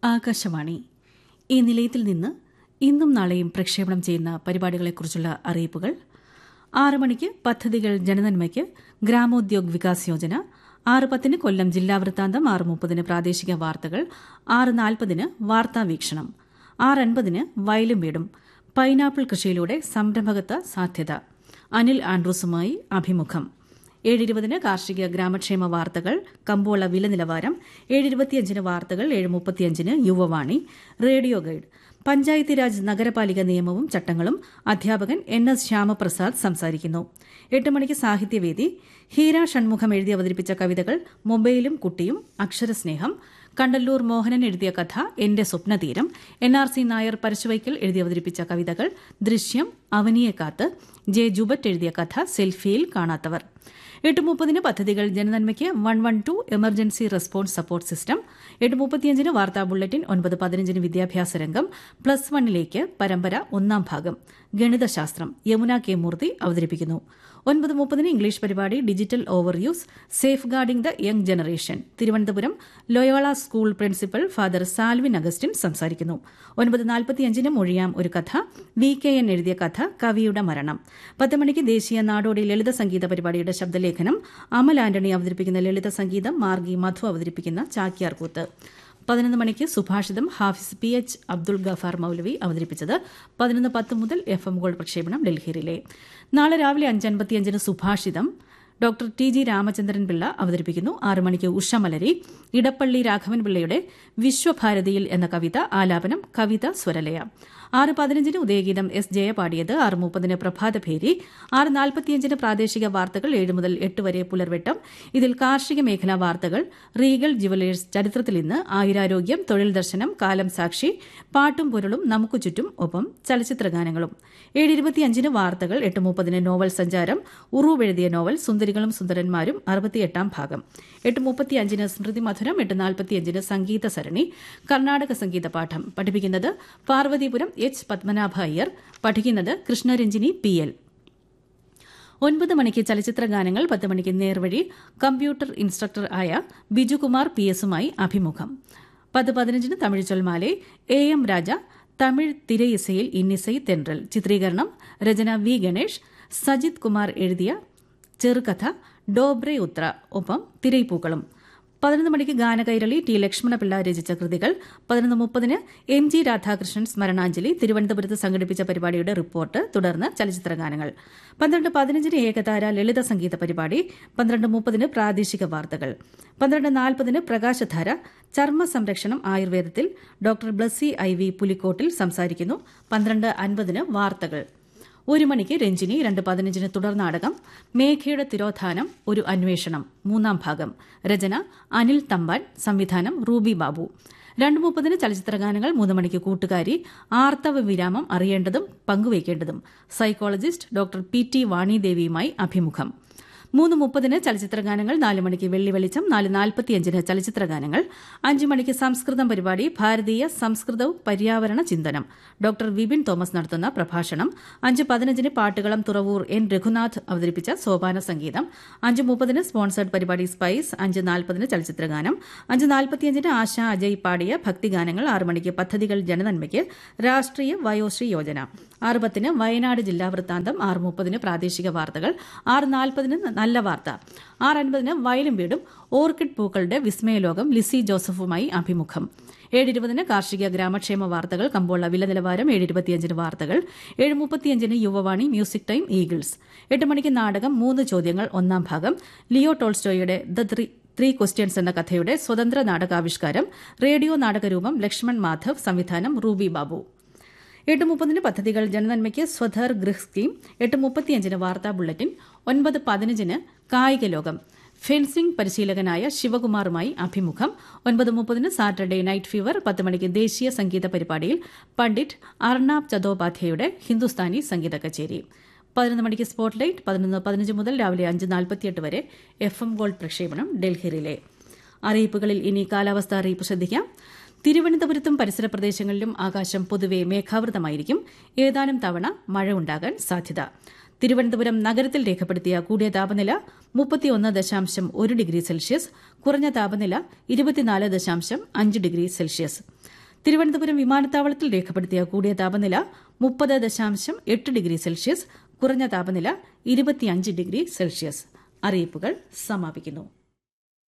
ആകാശവാണി ഈ നിലയത്തിൽ നിന്ന് ഇന്നും നാളെയും പ്രക്ഷേപണം ചെയ്യുന്ന പരിപാടികളെക്കുറിച്ചുള്ള അറിയിപ്പുകൾ ആറ് മണിക്ക് പദ്ധതികൾ ജനനന്മയ്ക്ക് ഗ്രാമോദ്യോഗ് വികാസ് യോജന ആറ് പത്തിന് കൊല്ലം ജില്ലാ വൃത്താന്തം ആറ് മുപ്പതിന് പ്രാദേശിക വാർത്തകൾ ആറ് നാൽപ്പതിന് വാർത്താ വീക്ഷണം ആറ് അൻപതിന് വയലും വീടും പൈനാപ്പിൾ കൃഷിയിലൂടെ സംരംഭകത്വ സാധ്യത അനിൽ ആൻഡ്രൂസുമായി അഭിമുഖം ഏഴിരുപതിന് കാർഷിക ഗ്രാമക്ഷേമ വാർത്തകൾ കമ്പോള വില നിലവാരം ഏഴിരുപത്തിയഞ്ചിന് വാർത്തകൾ ഏഴ് മുപ്പത്തിയഞ്ചിന് യുവവാണി റേഡിയോ ഗൈഡ് പഞ്ചായത്തി രാജ് നഗരപാലിക നിയമവും ചട്ടങ്ങളും അധ്യാപകൻ എൻ എസ് ശ്യാമപ്രസാദ് സംസാരിക്കുന്നു എട്ട് മണിക്ക് സാഹിത്യവേദി ഹീര ഷൺമുഖം എഴുതി അവതരിപ്പിച്ച കവിതകൾ മൊബൈലും കുട്ടിയും അക്ഷരസ്നേഹം കണ്ടല്ലൂർ മോഹനൻ എഴുതിയ കഥ എന്റെ സ്വപ്നതീരം N R C Nair Parassuvaikkal എഴുതി അവതരിപ്പിച്ച കവിതകൾ ദൃശ്യം അവനിയെ കാത്ത് ജെ ജുബറ്റ് എഴുതിയ കഥ സെൽഫിയിൽ കാണാത്തവർ എട്ട് മുപ്പതിന് പദ്ധതികൾ ജനനന്മയ്ക്ക് one one two emergency response support system എട്ട് മുപ്പത്തിയഞ്ചിന് വാർത്താ ബുള്ളറ്റിൻ ഒൻപത് പതിനഞ്ചിന് വിദ്യാഭ്യാസ രംഗം പ്ലസ് വണ്ണിലേക്ക് പരമ്പര ഒന്നാം ഭാഗം ഗണിതശാസ്ത്രം യമുന കെ മൂർത്തി അവതരിപ്പിക്കുന്നു ഒൻപത് മുപ്പതിന് ഇംഗ്ലീഷ് പരിപാടി digital overuse safeguarding the young generation Thiruvananthapuram Loyola school principal father Salvin Augustine സംസാരിക്കുന്നു ഒൻപത് നാൽപ്പത്തിയഞ്ചിന് മൊഴിയാം ഒരു കഥ വി കെ എൻ എഴുതിയ കഥ കവിയുടെ മരണം പത്ത് മണിക്ക് ദേശീയ നാടോടി ലളിത സംഗീത പരിപാടിയുടെ ശബ്ദലേഖനം അമൽ ആന്റണി അവതരിപ്പിക്കുന്ന ലളിത സംഗീതം മാർഗി മധു അവതരിപ്പിക്കുന്ന ചാക്യാർ കൂത്ത് പതിനൊന്ന് മണിക്ക് സുഭാഷിതം ഹാഫിസ് പി എച്ച് അബ്ദുൾ ഗഫാർ മൌലവി അവതരിപ്പിച്ചത് പതിനൊന്ന് പത്ത് മുതൽ എഫ് എം ഗോൾഡ് പ്രക്ഷേപണം ഡൽഹിയിലെ നാളെ രാവിലെ അഞ്ചൻപത്തിയഞ്ചിന് സുഭാഷിതം doctor T G Ramachandran Pillai അവതരിപ്പിക്കുന്നു ആറ് മണിക്ക് ഉഷമലരി ഇടപ്പള്ളി രാഘവൻ പിള്ളയുടെ വിശ്വഭാരതിയിൽ എന്ന കവിത ആലാപനം കവിത സ്വരലയ ആറ് പതിനഞ്ചിന് ഉദയഗീതം എസ് ജയ പാടിയത് ആറ് മുപ്പതിന് പ്രഭാതഭേരി ആറ് നാൽപ്പത്തിയഞ്ചിന് പ്രാദേശിക വാർത്തകൾ ഏഴ് മുതൽ എട്ട് വരെ പുലർവെട്ടം ഇതിൽ കാർഷിക മേഖലാ വാർത്തകൾ റീഗൽ ജുവലേഴ്സ് ചരിത്രത്തിൽ ഇന്ന് ആയുരാരോഗ്യം തൊഴിൽ ദർശനം കാലം സാക്ഷി പാട്ടും പൊരുളും നമുക്ക് ചുറ്റും ഒപ്പം ചലച്ചിത്രഗാനങ്ങളും ഏഴ് ഇരുപത്തിയഞ്ചിന് വാർത്തകൾ എട്ട് മുപ്പതിന് നോവൽ സഞ്ചാരം ഉറൂവ് എഴുതിയ നോവൽ സുന്ദരികളും സുന്ദരന്മാരും അറുപത്തിയെട്ടാം ഭാഗം എട്ട് മുപ്പത്തിയഞ്ചിന് സ്മൃതി മധുരം എട്ട് നാൽപ്പത്തിയഞ്ചിന് സംഗീത സരണി കർണാടക സംഗീത പാഠം പഠിപ്പിക്കുന്നത് പാർവതിപുരം എച്ച് പത്മനാഭ അയ്യർ പഠിക്കുന്നത് കൃഷ്ണരഞ്ജിനി പി എൽ ഒൻപത് മണിക്ക് ചലച്ചിത്ര ഗാനങ്ങൾ പത്ത് മണിക്ക് നേർവഴി കമ്പ്യൂട്ടർ ഇൻസ്ട്രക്ടർ ആയ ബിജുകുമാർ പി എസുമായി അഭിമുഖം പത്ത് പതിനഞ്ചിന് തമിഴ് ചൊൽമാലെ എ എം രാജ തമിഴ് തിരയിസയിൽ ഇന്നിസൈ തെൻറൽ ചിത്രീകരണം രചന വി ഗണേഷ് സജിത് കുമാർ എഴുതിയ ചെറുകഥ ഡോബ്രെ ഉത്ര ഒപ്പം തിരൈപ്പൂക്കളും പതിനൊന്ന് മണിക്ക് ഗാനകൈരളി ടി ലക്ഷ്മണപിള്ള രചിച്ച കൃതികൾ പതിനൊന്ന് മുപ്പതിന് എം ജി രാധാകൃഷ്ണൻ സ്മരണാഞ്ജലി തിരുവനന്തപുരത്ത് സംഘടിപ്പിച്ച പരിപാടിയുടെ റിപ്പോർട്ട് തുടർന്ന് ചലച്ചിത്ര ഗാനങ്ങൾ പന്ത്രണ്ട് പതിനഞ്ചിന് ഏകതാര ലളിത സംഗീത പരിപാടി പന്ത്രണ്ട് മുപ്പതിന് പ്രാദേശിക വാർത്തകൾ പന്ത്രണ്ട് നാൽപ്പതിന് പ്രകാശധാര ചർമ്മ സംരക്ഷണം ആയുർവേദത്തിൽ doctor Blessy I V Pulikottil സംസാരിക്കുന്നു പന്ത്രണ്ട് അൻപതിന് വാർത്തകൾ ഒരു മണിക്ക് രഞ്ജിനി രണ്ട് പതിനഞ്ചിന് തുടർ നാടകം മേഘയുടെ തിരോധാനം ഒരു അന്വേഷണം മൂന്നാം ഭാഗം രചന അനിൽ തമ്പാൻ സംവിധാനം റൂബി ബാബു രണ്ട് മുപ്പതിന് ചലച്ചിത്രഗാനങ്ങൾ മൂന്ന് മണിക്ക് കൂട്ടുകാരി ആർത്തവ വിരാമം അറിയേണ്ടതും പങ്കുവയ്ക്കേണ്ടതും സൈക്കോളജിസ്റ്റ് ഡോക്ടർ പി ടി വാണിദേവിയുമായി അഭിമുഖം മൂന്ന് മുപ്പതിന് ചലച്ചിത്രഗാനങ്ങൾ നാല് മണിക്ക് വെള്ളി വെളിച്ചം നാല് നാൽപ്പത്തിയഞ്ചിന് ചലച്ചിത്രഗാനങ്ങൾ അഞ്ച് മണിക്ക് സംസ്കൃതം പരിപാടി ഭാരതീയ സംസ്കൃതവും പര്യാവരണ ചിന്തനം ഡോക്ടർ വിപിൻ തോമസ് നടത്തുന്ന പ്രഭാഷണം അഞ്ച് പതിനഞ്ചിന് പാട്ടുകളം തുറവൂർ എൻ രഘുനാഥ് അവതരിപ്പിച്ച സോപാന സംഗീതം അഞ്ച് മുപ്പതിന് സ്പോൺസേഡ് പരിപാടി സ്പൈസ് അഞ്ച് നാൽപ്പതിന് ചലച്ചിത്രഗാനം അഞ്ച് നാൽപ്പത്തിയഞ്ചിന് ആശ അജയ് പാടിയ ഭക്തിഗാനങ്ങൾ ആറ് മണിക്ക് പദ്ധതികൾ ജനനന്മയ്ക്ക് രാഷ്ട്രീയ വയോശ്രീ യോജന ആറ് പത്തിന് വയനാട് ജില്ലാ വൃത്താന്തം ആറ് മുപ്പതിന് പ്രാദേശിക വാർത്തകൾ ആറ് നാൽപ്പതിന് നല്ല വാർത്ത ആറ് അൻപതിന് വയലും വീടും ഓർക്കിഡ് പൂക്കളുടെ വിസ്മയലോകം ലിസി ജോസഫുമായി അഭിമുഖം ഏഴിരുപതിന് കാർഷിക ഗ്രാമക്ഷേമ വാർത്തകൾ കമ്പോള വില നിലവാരം ഏഴിരുപത്തിയഞ്ചിന് വാർത്തകൾ ഏഴ് മുപ്പത്തിയഞ്ചിന് യുവവാണി മ്യൂസിക് ടൈം ഈഗിൾസ് എട്ട് മണിക്ക് നാടകം മൂന്ന് ചോദ്യങ്ങൾ ഒന്നാം ഭാഗം ലിയോ ടോൾസ്റ്റോയുടെ ദ ത്രീ ത്രീ ക്വസ്റ്റ്യൻസ് എന്ന കഥയുടെ സ്വതന്ത്ര നാടകാവിഷ്കാരം റേഡിയോ നാടകരൂപം ലക്ഷ്മൺ മാധവ് സംവിധാനം റൂബി ബാബു എട്ട് മുപ്പതിന് പദ്ധതികൾ ജനനന്മയ്ക്ക് സ്വധർ ഗൃഹ് സ്കീം എട്ട് മുപ്പത്തിയഞ്ചിന് വാർത്താ ബുള്ളറ്റിൻ ഒൻപത് പതിനഞ്ചിന് കായിക ലോകം ഫെൻസിംഗ് പരിശീലകനായ ശിവകുമാറുമായി അഭിമുഖം ഒൻപത് മുപ്പതിന് സാറ്റർഡേ നൈറ്റ് ഫീവർ പത്ത് മണിക്ക് ദേശീയ സംഗീത പരിപാടിയിൽ പണ്ഡിറ്റ് അർണാബ് ചതോപാധ്യയുടെ ഹിന്ദുസ്ഥാനി സംഗീത കച്ചേരി പതിനൊന്ന് മണിക്ക് സ്പോട്ട്ലൈറ്റ് പതിനൊന്ന് പതിനഞ്ച് മുതൽ രാവിലെ അഞ്ച് നാൽപ്പത്തിയെട്ട് വരെ എഫ് എം ഗോൾഡ് പ്രക്ഷേപണം ഡൽഹിയിലെ അറിയിപ്പുകളിൽ ഇനി കാലാവസ്ഥ അറിയിപ്പ് ശ്രദ്ധിക്കാം തിരുവനന്തപുരത്തും പരിസര പ്രദേശങ്ങളിലും ആകാശം പൊതുവെ മേഘാവൃതമായിരിക്കും ഏതാനും തവണ മഴ ഉണ്ടാകാൻ സാധ്യത തിരുവനന്തപുരം നഗരത്തിൽ രേഖപ്പെടുത്തിയ കൂടിയ താപനില മുപ്പത്തിയൊന്ന് ദശാംശം ഒരു ഡിഗ്രി സെൽഷ്യസ് കുറഞ്ഞ താപനില ഇരുപത്തിനാല് ദശാംശം അഞ്ച് ഡിഗ്രി സെൽഷ്യസ് തിരുവനന്തപുരം വിമാനത്താവളത്തിൽ രേഖപ്പെടുത്തിയ കൂടിയ താപനില മുപ്പത് ദശാംശം എട്ട് ഡിഗ്രി സെൽഷ്യസ് കുറഞ്ഞ താപനില ഇരുപത്തിയഞ്ച് ഡിഗ്രി സെൽഷ്യസ് അറിയിപ്പുകൾ സമാപിക്കുന്നു